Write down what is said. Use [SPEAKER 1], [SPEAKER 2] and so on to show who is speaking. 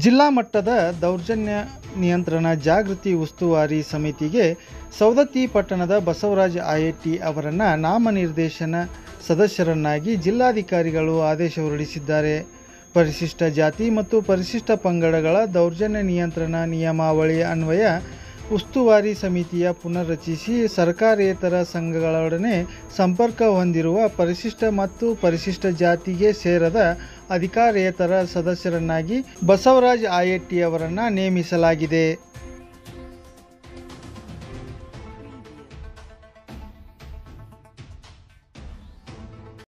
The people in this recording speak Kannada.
[SPEAKER 1] ಜಿಲ್ಲಾ ಮಟ್ಟದ ದೌರ್ಜನ್ಯ ನಿಯಂತ್ರಣ ಜಾಗೃತಿ ಉಸ್ತುವಾರಿ ಸಮಿತಿಗೆ ಸವದತ್ತಿ ಪಟ್ಟಣದ ಬಸವರಾಜ ಆಯಟ್ಟಿ ಅವರನ್ನು ನಾಮನಿರ್ದೇಶನ ಸದಸ್ಯರನ್ನಾಗಿ ಜಿಲ್ಲಾಧಿಕಾರಿಗಳು ಆದೇಶ ಹೊರಡಿಸಿದ್ದಾರೆ ಪರಿಶಿಷ್ಟ ಜಾತಿ ಮತ್ತು ಪರಿಶಿಷ್ಟ ಪಂಗಡಗಳ ದೌರ್ಜನ್ಯ ನಿಯಂತ್ರಣ ನಿಯಮಾವಳಿ ಅನ್ವಯ ಉಸ್ತುವಾರಿ ಸಮಿತಿಯ ಪುನರ್ರಚಿಸಿ ಸರ್ಕಾರೇತರ ಸಂಘಗಳೊಡನೆ ಸಂಪರ್ಕ ಹೊಂದಿರುವ ಪರಿಶಿಷ್ಟ ಮತ್ತು ಪರಿಶಿಷ್ಟ ಜಾತಿಗೆ ಸೇರದ ಅಧಿಕಾರೇತರ ಸದಸ್ಯರನ್ನಾಗಿ ಬಸವರಾಜ್ ಆಯಟ್ಟಿ ಅವರನ್ನು ನೇಮಿಸಲಾಗಿದೆ